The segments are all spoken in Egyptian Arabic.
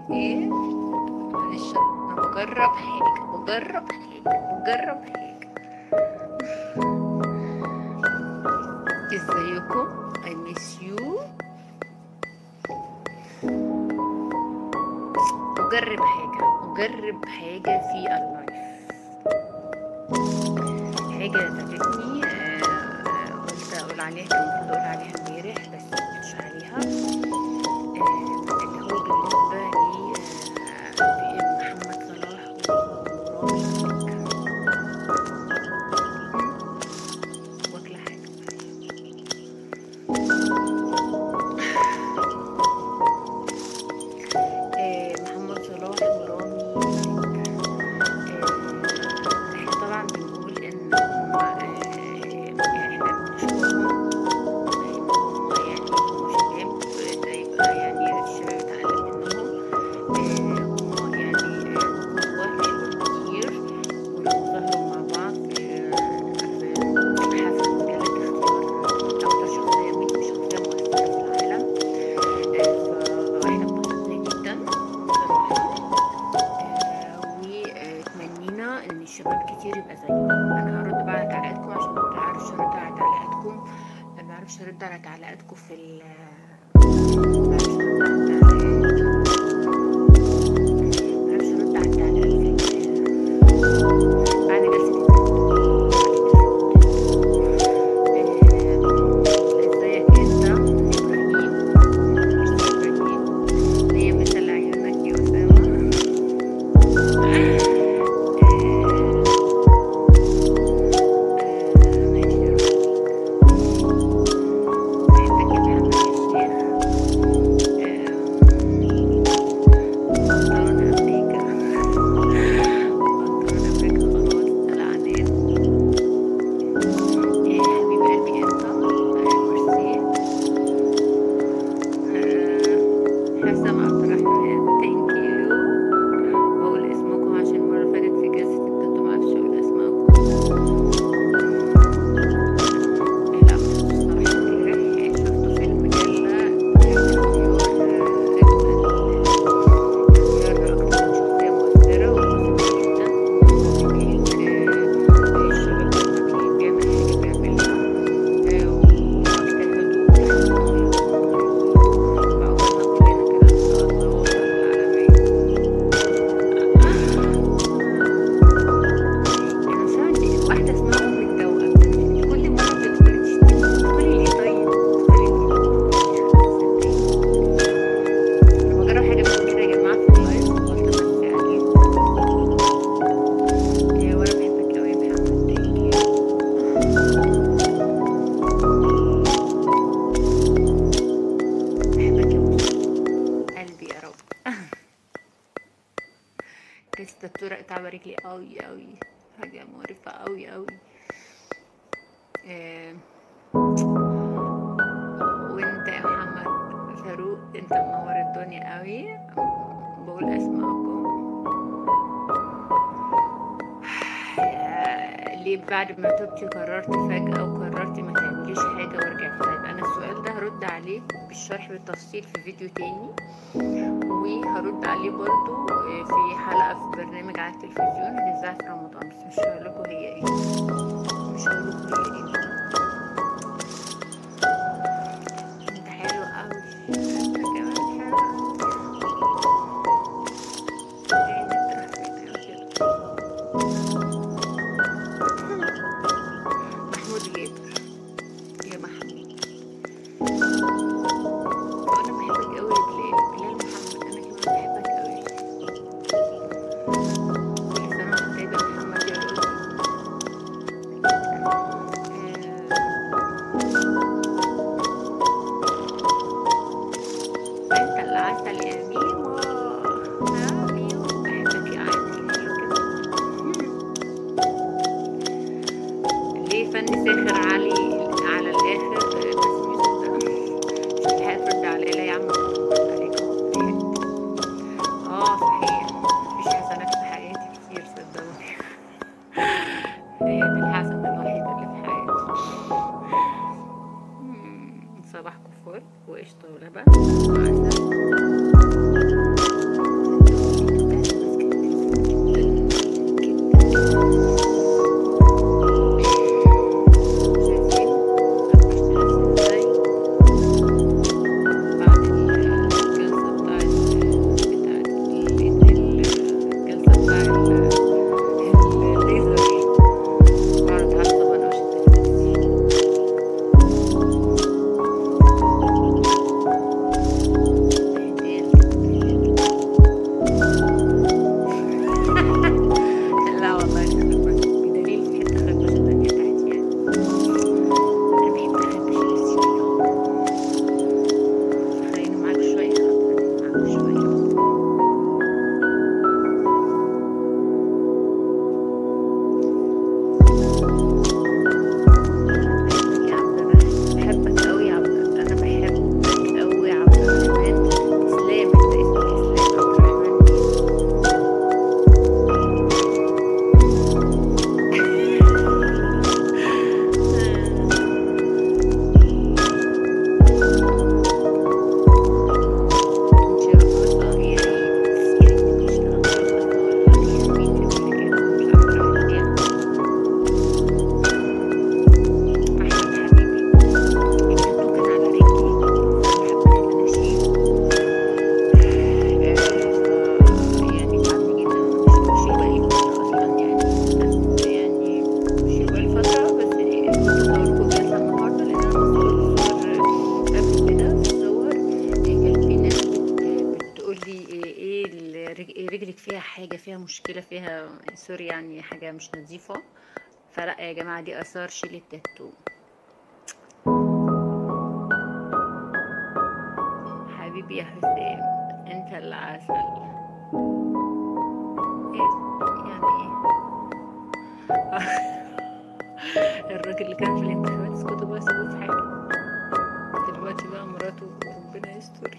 ايه معلش انا بجرب حاجة بجرب حاجة بجرب حاجة ازيكم I miss you أجرب حاجة أجرب حاجة في اللايف حاجة فاتتني آه، آه، قلت أقول عليها كان المفروض أقول عليها امبارح بس مقلتش عليها آه، اللي هو بالنسبة لي آه، في محمد صلاح ورامي واكلة حاجة آه، محمد صلاح ورامي مالك آه، احنا طبعا بنقول ان هم آه، يعني احنا بنشكرهم ان هم يعني هم شباب ده يبقى يعني الشباب يتعلم منهم آه، هم يعني آه، قوة كتير ولو ظهروا مع بعض في في حفل مجلة اختيار أكتر شخصية مين شخصية مؤثرة في العالم فاحنا انبسطنا جدا بصراحة آه، وتمنينا ان الشباب كتير يبقى زيهم انا هرد بقى على تعليقاتكم عشان ما بعرفش ارد على تعليقاتكم ما بعرفش ارد على تعليقاتكم في ال ما بعرفش ارد على التعليقات ما بعرفش ارد على التعليقات في ال- بعد جلسة التدريب. ازيك انت ابراهيم ابراهيم هي مثل عيونك يا اسامه ماشي يا بحبك يا محمد يا شيخ بطلون امريكا بطلون امريكا خلاص العنان يا حبيب قلبي انت ميرسي حسام عبد الرحمن ثانك يو بقول اسمكم عشان المرة اللي فاتت في جلسة التاتو معرفش اقول اسمائكم لا مش الصراحة امبارح شفته في المجلة اختيار اختيار اكتر شخصية مؤثرة وانبسطت جدا الشغل لما بيعمل حاجة بيعملها واجتهدوا فعقبالنا كلنا كده ان شاء الله انا مش عارفه واحده اسمها ام التوأم كل مره بتدخلي تشتمي تدخلي ليه طيب تدخلي ليه انا بجرب حاجه بس كده يا جماعه في اللايف قلت بس يعني إيه، وانا بحبك قوي يا محمد ثانك يو بحبك يا مصطفى قلبي يا رب كانت الدكتورة قطع رجلي قوي قوي حاجة مقرفة قوي قوي آه، وانت يا محمد فاروق انت منور الدنيا قوي بقول اسمائكم آه، ليه بعد ما تبتي قررت فجأة وقررتي ما تعمليش حاجة ورجعتي طيب انا السؤال ده هرد عليه بالشرح بالتفصيل في فيديو تاني وهرد عليه برضو في حلقة في برنامج على التلفزيون هتذاع في رمضان بس مش هقولكوا هي ايه مش هقولكوا هي ايه انت حلو قوي انت كمان حلو عينك تروح فين كده محمود جابر يا محمود وانا بحبك قوي يا بلال بلال محمد انا كمان بحبك قوي كل سنه وانت طيب يا محمد يا رؤوف حاجة فيها مشكلة فيها سوري يعني حاجة مش نظيفة فلا يا جماعة دي آثار شيل التاتو حبيبي يا حسام انت العسل ايه يعني ايه الراجل اللي كان في الانتخابات اسكتوا بقى سيبوه في حاله دلوقتي بقى مراته ربنا يستر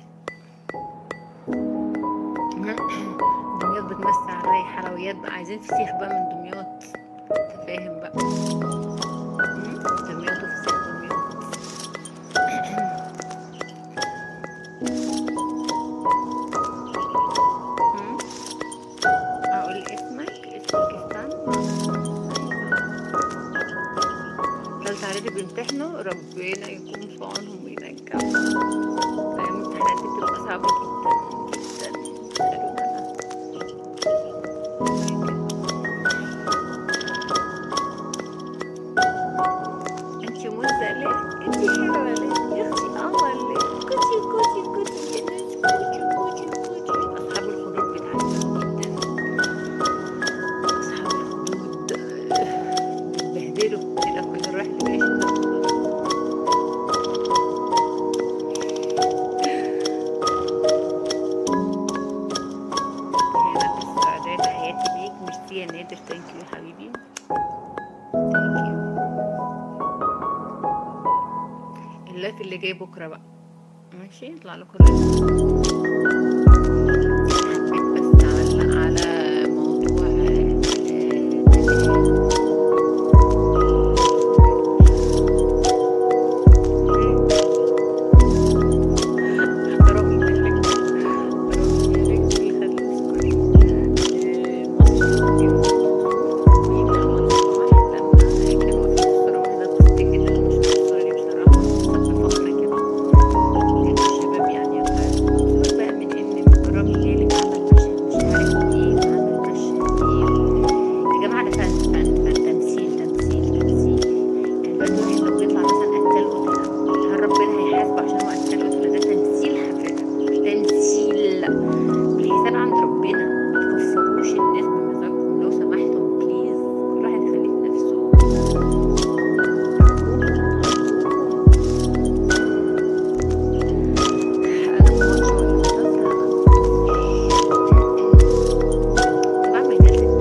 دمياط بتمسي عليا حلويات بقى عايزين فسيخ بقى من دمياط انت فاهم بقى مم؟ دمياط وفسيخ دمياط مم؟ اقول اسمك اسمك استنى تالتة اعدادي بيمتحنوا ربنا يكون في عونهم وينجحهم فاهم الامتحانات دي بتبقى صعبة جدا جدا سألونا أنا. انتي موزة ليه؟ انتي حلوة ليه؟ يا اختي قمر ليه؟ كوتشي كوتشي كوتشي يا ناس كوتشي كوتشي كوتشي اصحاب الخدود بيتعذبوا جدا اصحاب الخدود آه، بيتبهدلوا كده كل رايح لجيش هنا في السعودية تحياتي ليك ميرسي يا نادر ثانك يو يا حبيبي ثانك يو اللايف اللي جاي بكرة بقى ماشي يطلع لكم اللايف حبيت بس على على موضوع رامي مالك رامي مالك بيخلي يذكر مصر مين لما كانوا في الصورة واحدة تفتكر إنه مش مصري بصراحة صدق فخر كده كان الشباب يعني سيبك بقى من ان رامي مالك عمل مشهد مش عارف ايه وعمل مشهد ايه يا جماعه ده فن فن فن تمثيل تمثيل تمثيل يعني دلوقتي واحد لو بيطلع مثلا قتال قتله هل ربنا هيحاسبه عشان هو قتال قتله ده تمثيل حضرتك تمثيل والحساب عند ربنا ما تكفروش الناس بمزاجكم لو سمحتم بليز كل واحد يخليه في نفسه أنا في ماتش ولا بعمل جلسة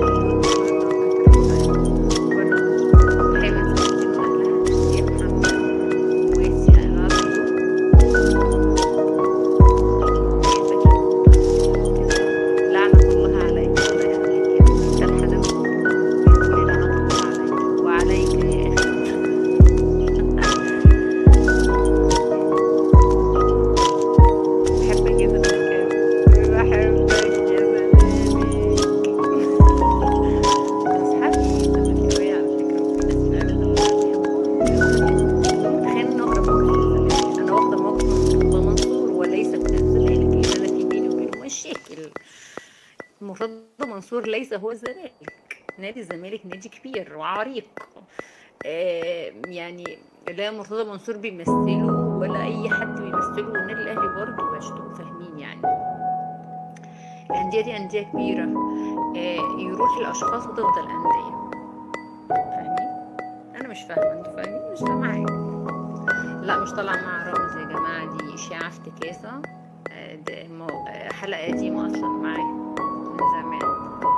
لعنة الله عليك الله يخليك يا بنت الحلال بتقولي لعنة الله عليك وعليك يا أخي بحبك يا بنت الكلب بحبك يا بنت أصحابي زملكاوية على فكرة وفي ناس فعلا بحبهم تخيل إن أقرب موقف للزمالك أنا واخدة موقف من مرتضى منصور وليس من الزمالك لأن أنا في بيني وبينه مشاكل مرتضى منصور ليس هو الزمالك نادي الزمالك نادي كبير وعريق آه، يعني لا مرتضى منصور بيمثله ولا اي حد بيمثله والنادي الاهلي برضه عشان تبقوا فاهمين يعني الانديه دي انديه كبيره آه، يروح الاشخاص وتفضل انديه فاهمين انا مش فاهمه انتوا فاهمين مش فاهمه حاجه لا مش طالعه مع رامز يا جماعه دي اشاعه افتكاسه آه، ده مو- آه، حلقه قديمه اصلا معايا من زمان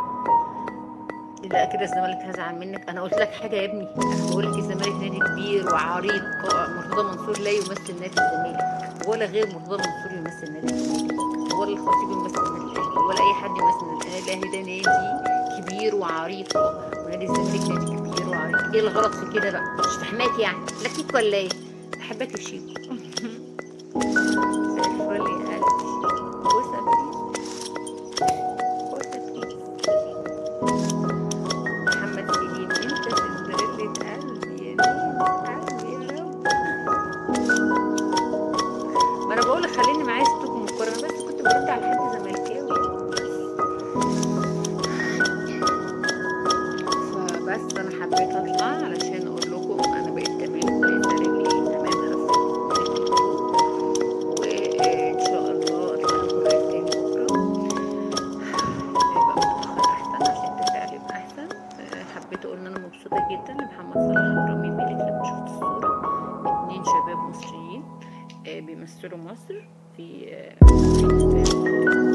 لا كده الزمالك هزعل منك انا قلت لك حاجه يا ابني انا بقول لك الزمالك نادي كبير وعريق مرتضى منصور لا يمثل نادي الزمالك ولا غير مرتضى منصور يمثل نادي الزمالك ولا الخطيب يمثل النادي الاهلي ولا اي حد يمثل النادي الاهلي ده نادي كبير وعريق ونادي الزمالك نادي كبير وعريق ايه الغلط في كده بقى مش فاهماك يعني لكيك ولا ايه بحبك يا شيكو زي الفل يا قلبي بوسه بليز بوسه بليز محمد سليم انت سندريلا قلبي يا نور قلبي يا رب ما انا بقول لك خليني معايا ستكم الكوره انا بس كنت برد على حد زملكاوي فبس انا حبيت اطلع علشان اقول لكم انا بقيت تمام كويسه رجلي تمام خفت بيمثلوا مصر في آه، في